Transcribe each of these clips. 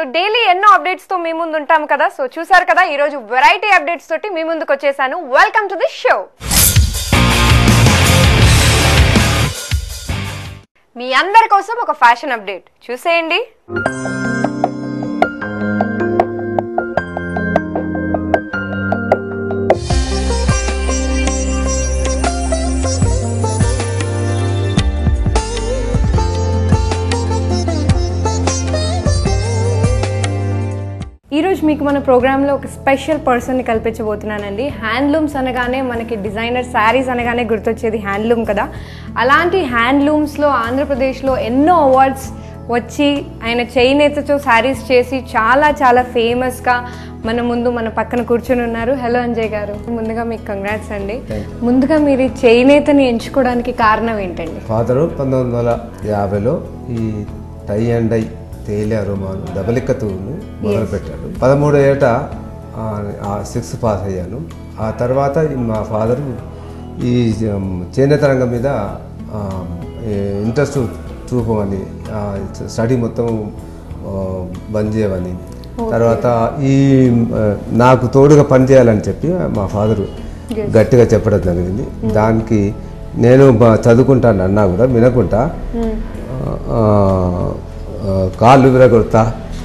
Daily ఎన్నో updates తో మీ ముందు ఉంటాం కదా సో చూసారు కదా ఈ రోజు వెరైటీ అప్డేట్స్ తోటి మీ ముందుకు వచ్చేసాను వెల్కమ్ టు ది షో మీ అందరి కోసం ఒక ఫ్యాషన్ అప్డేట్ చూసేయండి ఈరోజు మీకు మన ప్రోగ్రాంలో ఒక స్పెషల్ పర్సన్ని కల్పించబోతున్నానండి హ్యాండ్లూమ్స్ అనగానే మనకి డిజైనర్ శారీస్ అనగానే గుర్తొచ్చేది హ్యాండ్లూమ్ కదా అలాంటి హ్యాండ్లూమ్స్లో ఆంధ్రప్రదేశ్లో ఎన్నో అవార్డ్స్ వచ్చి ఆయన చేనేతతో శారీస్ చేసి చాలా చాలా ఫేమస్గా మన ముందు మన పక్కన కూర్చొని ఉన్నారు హలో అంజయ్ గారు ముందుగా మీకు కంగ్రాట్స్ అండి ముందుగా మీరు ఈ చేనేతని ఎంచుకోవడానికి కారణం ఏంటండి ఫాదరు పంతొమ్మిది వందల యాభైలో ఈ టై అండ్ డై తేలియా రుమాలు డబలికతును మొదలుపెట్టాడు పదమూడు ఏట సిక్స్త్ పాస్ అయ్యాను ఆ తర్వాత ఈ మా ఫాదరు ఈ ఉమ్, చేనేత రంగం మీద ఇంట్రెస్ట్ చూపమని ఆ, స్టడీ మొత్తం ఆ, బంద్ చేయమని తర్వాత ఈ ఆ, నాకు తోడుగా పనిచేయాలని చెప్పి మా ఫాదరు గట్టిగా చెప్పడం జరిగింది దానికి నేను బ- చదువుకుంటాను అన్నా కూడా వినకుండా ఆ, ఆ, కాళ్ళు విరగొడతా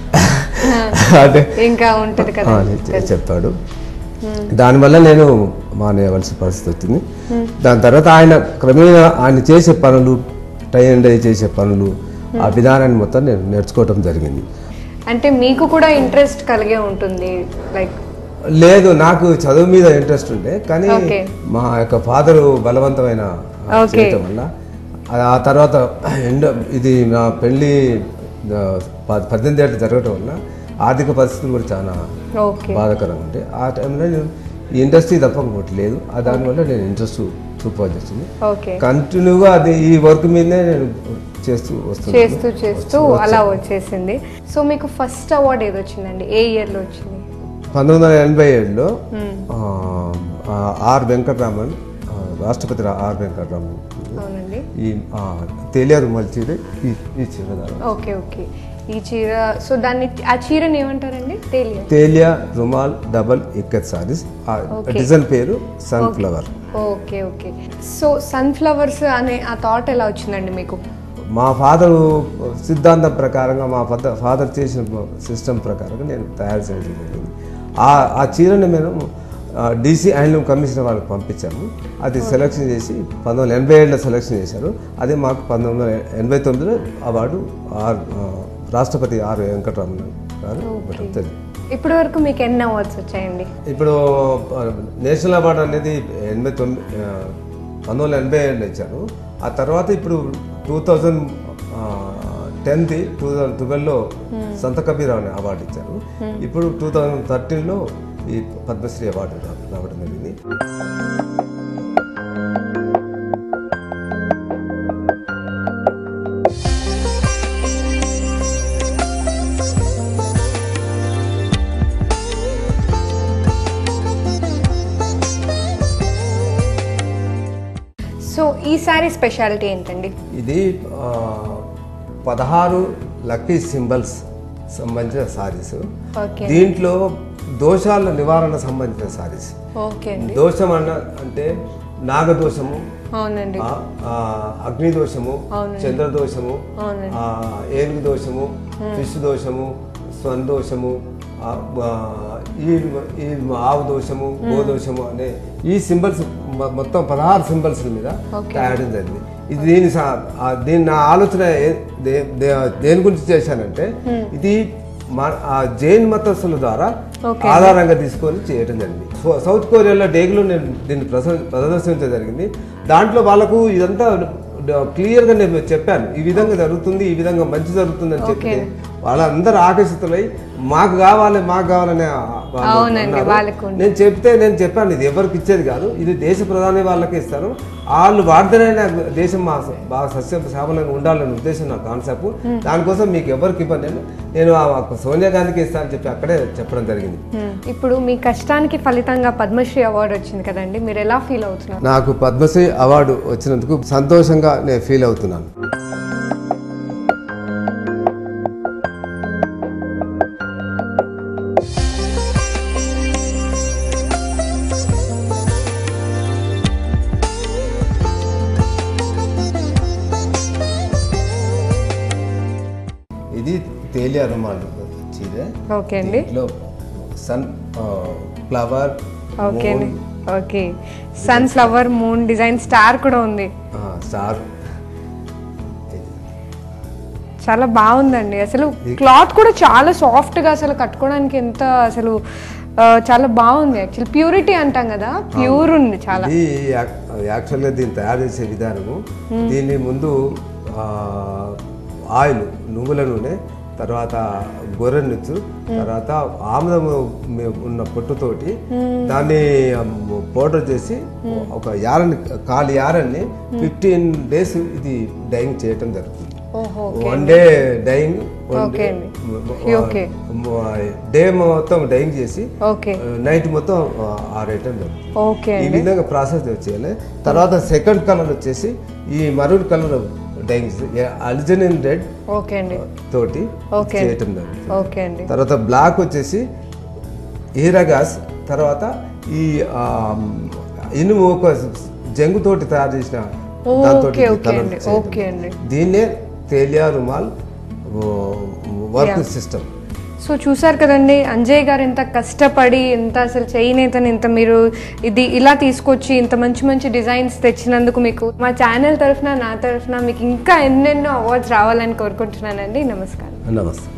అంటే ఇంకా ఉంటుంది ఆ, కదా అని చె- చెప్పాడు దానివల్ల నేను మానేయవలసిన పరిస్థితి వచ్చింది దాని తర్వాత ఆయన క్రమేణా ఆయన చేసే పనులు టై అండ్ డై చేసే పనులు ఆ విధానాన్ని మొత్తం నేను నేర్చుకోవటం జరిగింది అంటే మీకు కూడా ఇంట్రెస్ట్ కలిగే ఉంటుంది లైక్ లేదు నాకు చదువు మీద ఇంట్రెస్ట్ ఉండే కానీ Okay. మా యొక్క ఫాదరు బలవంతమైన ఆ, Okay. చేయటం వల్ల ఆ- ఆ తర్వాత ఎండ ఇది నా పెళ్ళి ఆ, ప- పద్దెనిమిది ఏళ్ళు జరగటం వల్ల ఆర్థిక పరిస్థితులు కూడా చాలా ఓకే బాధాకరంగా ఉంటాయి ఆ టైంలో నేను ఈ ఇండస్ట్రీ తప్ప ఇంకోటి లేదు ఆ దానివల్ల నేను ఇంట్రెస్ట్ చూపవలసి వచ్చింది ఓకే కంటిన్యూగా అది ఈ వర్క్ మీదనే నేను చేస్తూ వస్తున్నాను చేస్తూ చేస్తూ అలా వచ్చేసింది సో మీకు ఫస్ట్ అవార్డ్ ఏది వచ్చిందండి ఏ ఇయర్ లో వచ్చింది పంతొమ్మిది వందల ఎనభై ఏడులో ఆ, ఆ, ఆర్ వెంకటరామన్ ఆ, రాష్ట్రపతి రా- ఆర్ వెంకటరామన్ అవునండి ఈ ఆ, తేలియారు మలిచీర ఈ ఈ చీర ఓకే ఓకే ఈ చీర సో దాన్ని ఆ చీరని ఏమంటారండి తేలియ తేలియా రుమాల్ డబల్ ఇక్కత్ సారీస్ ఆ డిజైన్ పేరు sunflower okay okay so sunflowers అనే ఆ థాట్ ఎలా వచ్చిందండి మీకు మా ఫాదరు సిద్ధాంతం ప్రకారంగా మా ఫాదర్ ఫాదర్ చేసిన సిస్టమ్ ప్రకారంగా నేను తయారు చేయడం జరిగింది ఆ ఆ చీరని మేము డీసీ హ్యాండ్లూమ్ కమిషనర్ వాళ్ళకి పంపించాము అది సెలెక్షన్ చేసి పంతొమ్మిది వందల ఎనభై ఏడులో సెలెక్షన్ చేశారు అదే మాకు పంతొమ్మిది వందల ఎనభై తొమ్మిదిలో అవార్డు ఆర్ ఆ, రాష్ట్రపతి ఆర్ వెంకటరమణ గారు ఇవ్వడం జరిగింది ఇప్పటి వరకు మీకు ఎన్ని అవార్డ్స్ వచ్చాయండి ఇప్పుడు ఆ, నేషనల్ అవార్డు అనేది ఎనభై తొమ్మిది ఆ, పంతొమ్మిది వందల ఎనభై ఏడులో ఇచ్చారు ఆ తర్వాత ఇప్పుడు two thousand tenth two thousand ట్వెల్వ్లో సంత కబీరావు అనే అవార్డు ఇచ్చారు ఇప్పుడు టూ థౌజండ్ థర్టీన్లో ఈ పద్మశ్రీ అవార్డు రా- రావడం జరిగింది సో ఈ సారీ స్పెషాలిటీ ఏంటండి ఇది ఆ, పదహారు లక్కీ సింబల్స్ సంబంధించిన సారీస్ ఓకే దీంట్లో దోషాల నివారణ సంబంధించిన సారీస్ ఓకే అండి దోషం అన్న అంటే నాగదోషము అవునండి ఆ, ఆ, అగ్ని దోషము అవునండి. చంద్ర దోషము అవునండి. ఆ, ఏనుగు దోషము ఫిష్ దోషము స్వన్ దోషము ఆ, ఆ, ఈ ఈ ఆవు దోషము గో దోషము అనే ఈ సింబల్స్ మొత్తం పదహారు సింబల్స్ మీద Okay. తయారు జరిగింది ఇది దీని సా- ఆ, దీని నా ఆలోచన ఏ- దే- దే- దేని గురించి చేశానంటే ఇది మన ఆ జైన్ మతస్థుల ద్వారా Okay. ఆధారంగా తీసుకొని చేయడం జరిగింది సో- సౌత్ కొరియాలో డేగులో నేను దీన్ని ప్రస- ప్రదర్శించడం జరిగింది దాంట్లో వాళ్ళకు ఇదంతా క్లియర్గా నేను చెప్పాను ఈ విధంగా జరుగుతుంది ఈ విధంగా మంచి జరుగుతుంది అని చెప్పి వాళ్ళందరూ ఆకర్షితులై మాకు కావాలి మాకు కావాలనే ఆ- వాళ్ళు అవునండి, అన్నారు. వాళ్ళకు ఉంది. నేను చెప్తే నేను చెప్పాను ఇది ఎవరికి ఇచ్చేది కాదు ఇది దేశ ప్రధాని వాళ్ళకి ఇస్తారు వాళ్ళు వాడితేనే దేశం మా బాగా సస్య శ్యామలంగా ఉండాలనే ఉద్దేశం నా కాన్సెప్ట్ దానికోసం మీకు ఎవరికి ఇవ్వండి అని నేను ఆ సోనియా గాంధీకి ఇస్తానని చెప్పి అక్కడే చెప్పడం జరిగింది Hmm. ఇప్పుడు మీ కష్టానికి ఫలితంగా పద్మశ్రీ అవార్డు వచ్చింది కదండి మీరు ఎలా ఫీల్ అవుతున్నారు నాకు పద్మశ్రీ అవార్డు వచ్చినందుకు సంతోషంగా నేను ఫీల్ అవుతున్నాను తేలియా రుమాల్ చీర ఓకే అండి దీంట్లో సన్ ఫ్లవర్ ఓకే అండి okay sunflower moon design star కూడా ఉంది స్టార్ చాలా బాగుందండి అసలు క్లాత్ కూడా చాలా సాఫ్ట్ గా అసలు కట్టుకోవడానికి ఎంత అసలు ఆ, చాలా బాగుంది యాక్చువల్ ప్యూరిటీ అంటాం కదా ప్యూర్ ఉంది చాలా ఇది యాక్- యాక్చువల్గా దీన్ని తయారు చేసే విధానము దీన్ని ముందు ఆ, ఆయిల్ నువ్వుల నూనె తర్వాత గొర్రె నుచ్చు తర్వాత ఆముదము మీ- ఉన్న పొట్టుతోటి దాన్ని పౌడర్ చేసి ఒక యారని కాలి యారన్ని ఫిఫ్టీన్ డేస్ ఇది డైయింగ్ చేయటం జరుగుతుంది ఓహో వన్ డే డైయింగ్ ఓకే అండి ఓకే డే మొత్తం డైయింగ్ చేసి ఓకే నైట్ మొత్తం ఆరేయటం జరుగుతుంది ఓకే ఈ విధంగా ప్రాసెస్ చేయాలి తర్వాత సెకండ్ కలర్ వచ్చేసి ఈ మరూన్ కలర్ డైయింగ్ అల్జనిన్ రెడ్ ఓకే అండి తోటి ఓకే. చేయటం జరుగుతుంది ఓకే అండి తర్వాత బ్లాక్ వచ్చేసి ఈరగాస్ తర్వాత ఈ ఆ, ఇనుము ఒక జంగుతోటి తయారు చేసిన దాంతోటి ఓకే ఓకే colour అండి చేయటం. ఓకే అండి దీన్నే Telia Rumal work system so చూసారు కదండి అంజయ్ గారు ఎంత కష్టపడి ఎంత అసలు చేయనేతని ఇంత మీరు ఇది ఇలా తీసుకొచ్చి ఇంత మంచి మంచి డిజైన్స్ తెచ్చినందుకు మీకు మా ఛానల్ తరఫున నా తరఫున మీకు ఇంకా ఎన్నెన్నో అవార్డ్స్ రావాలని కోరుకుంటున్నానండి నమస్కారం నమస్తే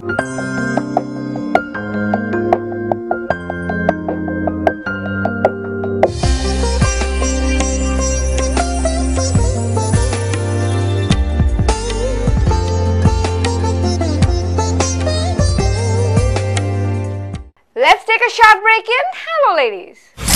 Let's take a short break in Hello Ladies.